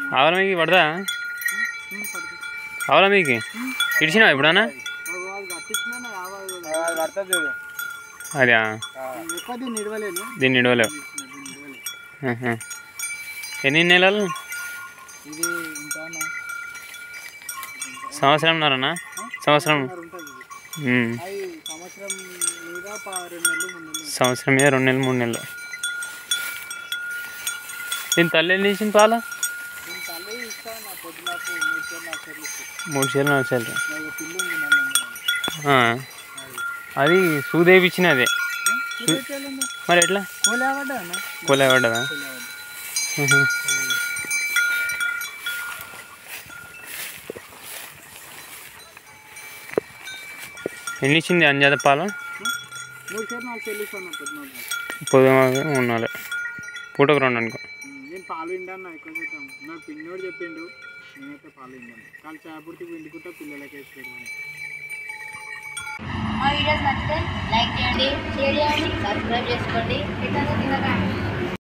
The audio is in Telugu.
ఆవల మీకు పడదా ఆవల మీకు ఇడిచినావా ఎప్పుడన్నా పడుతుంది చూడు అదే ఎక్కువ దీన్ని ఇడవలేను దీన్ని ఇడవలేవు ఆహా. ఎన్ని నెలలు ఇది ఇంకా సంవత్సరంన్నరనా సంవత్సరం ఉంటుంది ఉమ్. అది సంవత్సరం మీద ప- రెండు నెలలు మూడు నెలలు సంవత్సరం మీద రెండు నెలలు మూడు నెలలు దీని తల్లి ఎన్ని ఇచ్చింది పాలు దీని తల్లి ఇస్తాను నా పొద్దునకు మూడు సార్లు నాలుగు సార్లు ఇస్తాను మూడు చీరలు నాలుగు చీరలు నాకు పిల్లి ఉంది నన్ను అమ్మడానికి. ఆ. అది సూదేపిచ్చిన అదే చూపెట్టేయాలండి. మరి ఎట్లా కోలేవడ్డా అన్న కోలే పడ్డదా కోలేవడ్డా ఉహు. ఎన్ని ఇచ్చింది అంజాద పాలు మూడు సార్లు నాలుగు సార్లు ఇస్తాను పొద్దున పొద్దున ఉండాలి పూటకు రెండు అనుకో నేను పాలు విండాను ఎక్కువ శాతం నాకు పిన్నోడు చెప్పిండు నేనైతే పాలు విండాను కానీ చేపడితే పిండుకుంటా పిల్లలకి వేసి పెడతాను మా వీడియోస్ నచ్చితే లైక్ చేయండి షేర్ చేయండి సబ్స్క్రైబ్ చేసుకోండి ఇతను తినకండి